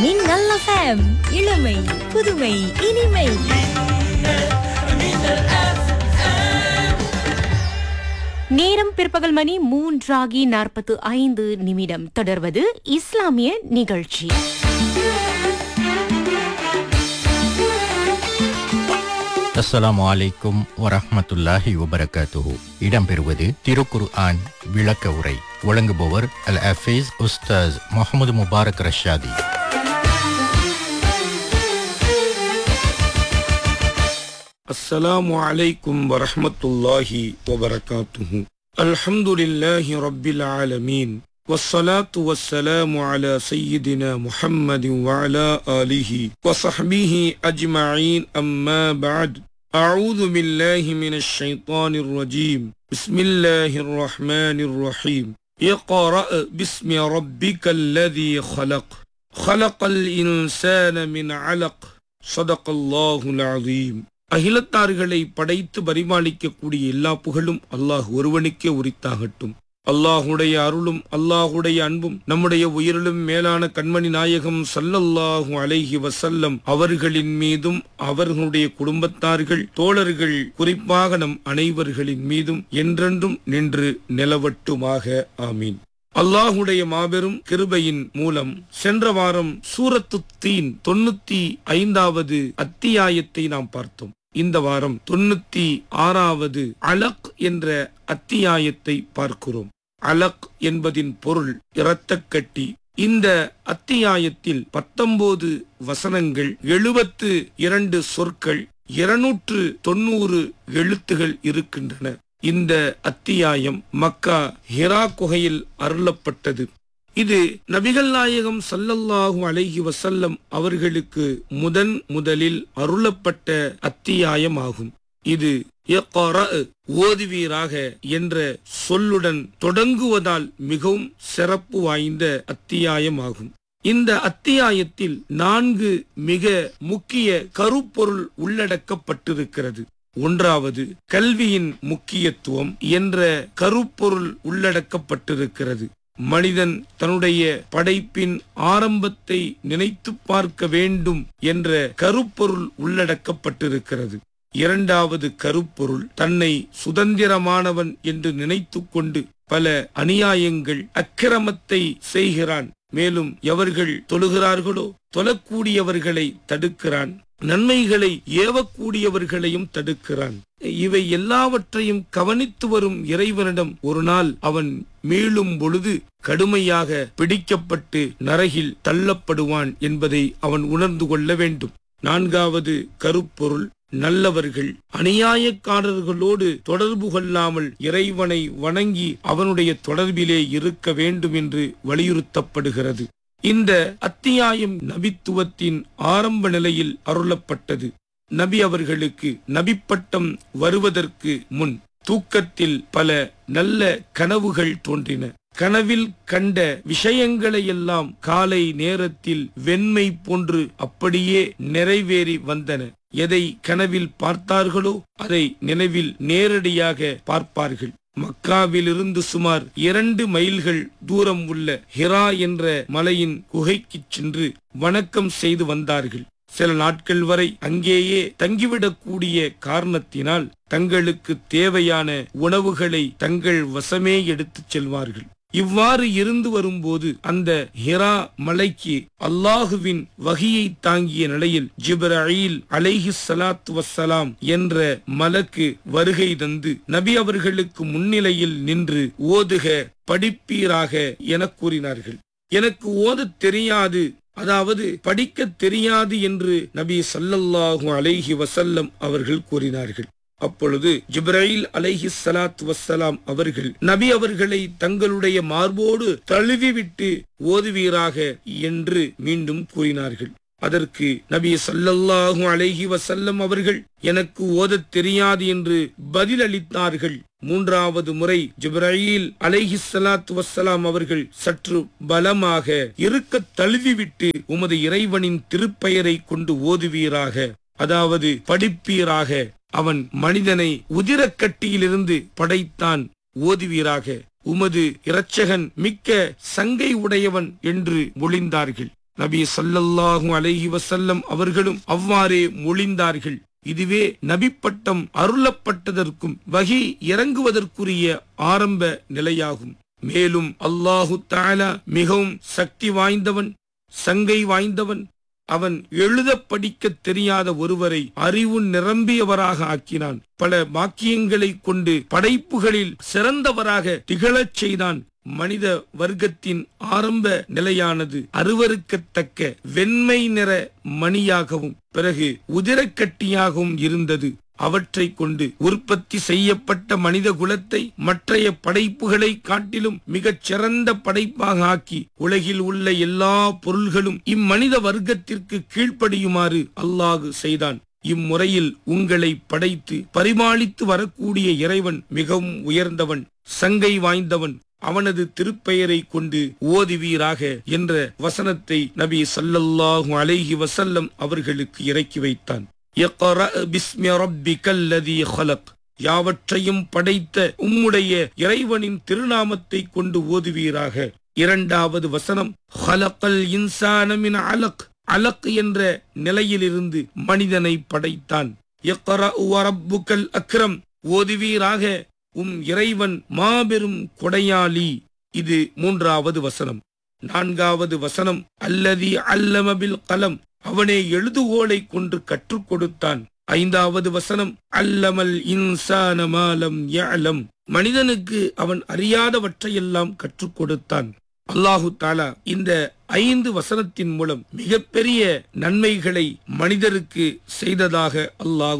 மின்னல் எஃப்எம் இளமை புதுமை இனிமை நேரம் பிற்பகல் மணி மூன்றாகி நாற்பத்து ஐந்து நிமிடம் தொடர்வது இஸ்லாமிய நிகழ்ச்சி அஸ்ஸலாமு அலைக்கும் வரஹ்மத்துல்லாஹி வபரகாத்துஹு இடம்பெறுவது திருக்குர் ஆன் விளக்க உரை வழங்குபவர் அல் அஃபீஸ் உஸ்தாஸ் முகமது முபாரக் ரஷாதி السلام عليكم ورحمة الله وبركاته الحمد لله رب العالمين والصلاة والسلام على سيدنا محمد وعلى آله وصحبه أجمعين أما بعد أعوذ بالله من الشيطان الرجيم بسم الله الرحمن الرحيم اقرأ باسم ربك الذي خلق خلق الإنسان من علق صدق الله العظيم அகிலத்தார்களை படைத்து பரிமாளிக்கக்கூடிய எல்லா புகழும் அல்லாஹ் ஒருவனுக்கே உரித்தாகட்டும் அல்லாஹுடைய அருளும் அல்லாஹுடைய அன்பும் நம்முடைய உயிரிலும் மேலான கண்மணி நாயகம் சல்லல்லாஹு அலைஹி வசல்லம் அவர்களின் மீதும் அவர்களுடைய குடும்பத்தார்கள் தோழர்கள் குறிப்பாக நம் அனைவர்களின் மீதும் என்றென்றும் நின்று நிலவட்டுமாக ஆமீன் அல்லாஹுடைய மாபெரும் கிருபையின் மூலம் சென்ற வாரம் சூரத்து தீன் தொண்ணூத்தி ஐந்தாவது அத்தியாயத்தை நாம் பார்த்தோம் இந்த வாரம் தொண்ணூத்தி ஆறாவது அலக் என்ற அத்தியாயத்தை பார்க்கிறோம் அலக் என்பதின் பொருள் இரத்தக்கட்டி இந்த அத்தியாயத்தில் பத்தொன்பது வசனங்கள் எழுபத்து இரண்டு சொற்கள் இருநூற்று தொண்ணூறு எழுத்துகள் இருக்கின்றன இந்த அத்தியாயம் மக்கா ஹிரா குகையில் அருளப்பட்டது இது நபிகள் நாயகம் சல்லல்லாஹு அலைஹி வசல்லம் அவர்களுக்கு முதன் முதலில் அருளப்பட்ட அத்தியாயமாகும் இது இக்ரா, ஓதுவீராக என்ற சொல்லுடன் தொடங்குவதால் மிகவும் சிறப்பு வாய்ந்த அத்தியாயமாகும் இந்த அத்தியாயத்தில் நான்கு மிக முக்கிய கருப்பொருள் உள்ளடக்கப்பட்டிருக்கிறது ஒன்றாவது கல்வியின் முக்கியத்துவம் என்ற கருப்பொருள் உள்ளடக்கப்பட்டிருக்கிறது மனிதன் தன்னுடைய படைப்பின் ஆரம்பத்தை நினைத்து பார்க்க வேண்டும் என்ற கருப்பொருள் உள்ளடக்கப்பட்டிருக்கிறது இரண்டாவது கருப்பொருள் தன்னை சுதந்திரமானவன் என்று நினைத்துக் கொண்டு பல அநியாயங்கள் அக்கிரமத்தை செய்கிறான் மேலும் எவர்கள் தொழுகிறார்களோ தொழக்கூடியவர்களை தடுக்கிறான் நன்மைகளை ஏவக்கூடியவர்களையும் தடுக்கிறான் இவை எல்லாவற்றையும் கவனித்து வரும் இறைவனிடம் ஒரு நாள் அவன் மீளும் பொழுது கடுமையாக பிடிக்கப்பட்டு நரகில் தள்ளப்படுவான் என்பதை அவன் உணர்ந்து கொள்ள வேண்டும் நான்காவது கருப்பொருள் நல்லவர்கள் அநியாயக்காரர்களோடு தொடர்பு கொள்ளாமல் இறைவனை வணங்கி அவனுடைய தொடர்பிலே இருக்க வேண்டும் என்று வலியுறுத்தப்படுகிறது இந்த அத்தியாயம் நபித்துவத்தின் ஆரம்ப நிலையில் அருளப்பட்டது நபி அவர்களுக்கு நபிப்பட்டம் வருவதற்கு முன் தூக்கத்தில் பல நல்ல கனவுகள் தோன்றின கனவில் கண்ட விஷயங்களை எல்லாம் காலை நேரத்தில் வெண்மை போன்று அப்படியே நிறைவேறி வந்தன எதை கனவில் பார்த்தார்களோ அதை நினைவில் நேரடியாக பார்ப்பார்கள் மக்காவிலிருந்து சுமார் இரண்டு மைல்கள் தூரம் உள்ள ஹிரா என்ற மலையின் குகைக்குச் சென்று வணக்கம் செய்து வந்தார்கள் சில நாட்கள் வரை அங்கேயே தங்கிவிடக்கூடிய காரணத்தினால் தங்களுக்கு தேவையான உணவுகளை தங்கள் வசமே எடுத்துச் செல்வார்கள் இவ்வாறு இருந்து வரும்போது அந்த ஹிரா மலைக்கு அல்லாஹுவின் வகியை தாங்கிய நிலையில் ஜிப்ரஈல் அலைஹி ஸலாத்து வஸ்ஸலாம் என்ற மலக்கு வருகை தந்து நபி அவர்களுக்கு முன்னிலையில் நின்று ஓதுக படிப்பீராக என கூறினார்கள் எனக்கு ஓதத் தெரியாது அதாவது படிக்க தெரியாது என்று நபி ஸல்லல்லாஹு அலைஹி வஸல்லம் அவர்கள் கூறினார்கள் அப்பொழுது ஜிப்ராயில் அலைஹி ஸலாத்து வஸ்ஸலாம் அவர்கள் நபி அவர்களை தங்களுடைய மார்போடு தழுவிவிட்டு ஓதுவீராக என்று மீண்டும் கூறினார்கள் அதற்கு நபி ஸல்லல்லாஹு அலைஹி வஸல்லம் அவர்கள் எனக்கு ஓதத் தெரியாது என்று பதிலளித்தார்கள் மூன்றாவது முறை ஜிப்ராயில் அலைஹி ஸலாத்து வஸ்ஸலாம் அவர்கள் சற்று பலமாக இருக்க தழுவிவிட்டு உமது இறைவனின் திருப்பெயரை கொண்டு ஓதுவீராக அதாவது படிப்பீராக அவன் மனிதனை உதிரக்கட்டியிலிருந்து படைத்தான் ஓதுவீராக உமது இரட்சகன் மிக்க சங்கை உடையவன் என்று மொழிந்தார்கள் நபி ஸல்லல்லாஹு அலைஹி வஸல்லம் அவர்களும் அவ்வாறே மொழிந்தார்கள் இதுவே நபி பட்டம் அருளப்பட்டதற்கும் வகி இறங்குவதற்குரிய ஆரம்ப நிலையாகும் மேலும் அல்லாஹு தஆலா மிகவும் சக்தி வாய்ந்தவன் சங்கை வாய்ந்தவன் அவன் எழுத படிக்க தெரியாத ஒருவரை அறிவு நிரம்பியவராக ஆக்கினான் பல வாக்கியங்களை கொண்டு படைப்புகளில் சிறந்தவராக திகழச் செய்தான் மனித வர்க்கத்தின் ஆரம்ப நிலையானது அருவருக்கத்தக்க வெண்மை நிற மணியாகவும் பிறகு உதிரக்கட்டியாகவும் இருந்தது அவற்றை கொண்டு உற்பத்தி செய்யப்பட்ட மனித குலத்தை மற்றைய படைப்புகளை காட்டிலும் மிகச் சிறந்த படைப்பாக ஆக்கி உலகில் உள்ள எல்லா பொருள்களும் இம்மனித வர்க்கத்திற்கு கீழ்ப்படியுமாறு அல்லாஹு செய்தான் இம்முறையில் உங்களை படைத்து பரிமாளித்து வரக்கூடிய இறைவன் மிகவும் உயர்ந்தவன் சங்கை வாய்ந்தவன் அவனது திருப்பெயரை கொண்டு ஓதுவீராக என்ற வசனத்தை நபி ஸல்லல்லாஹு அலைஹி வஸல்லம் அவர்களுக்கு இறக்கி வைத்தான் இக்ரா பிஸ்மி ரப்பிக்கல் லதீ ஹலக் யாவற்றையும் படைத்த உம்முடைய இறைவனின் திருநாமத்தை கொண்டு ஓதுவீராக இரண்டாவது வசனம் ஹலக்கல் இன்சான மின் அலக் அலக் என்ற நிலையிலிருந்து மனிதனை படைத்தான் இக்ரா ரப்புக்கல் அக்ரம் ஓதுவீராக உம் இறைவன் மாபெரும் கொடையாளி இது மூன்றாவது வசனம் நான்காவது வசனம் அல்லதி அல்லமபில் கலம் அவனே எழுதுகோலை கொண்டு கற்றுக் கொடுத்தான் ஐந்தாவது வசனம் அல்லமல் இன்சான மாலம் யஅலம் மனிதனுக்கு அவன் அறியாதவற்றையெல்லாம் கற்றுக் கொடுத்தான் அல்லாஹு தாலா இந்த ஐந்து வசனத்தின் மூலம் மிகப்பெரிய நன்மைகளை மனிதருக்கு செய்ததாக அல்லாஹு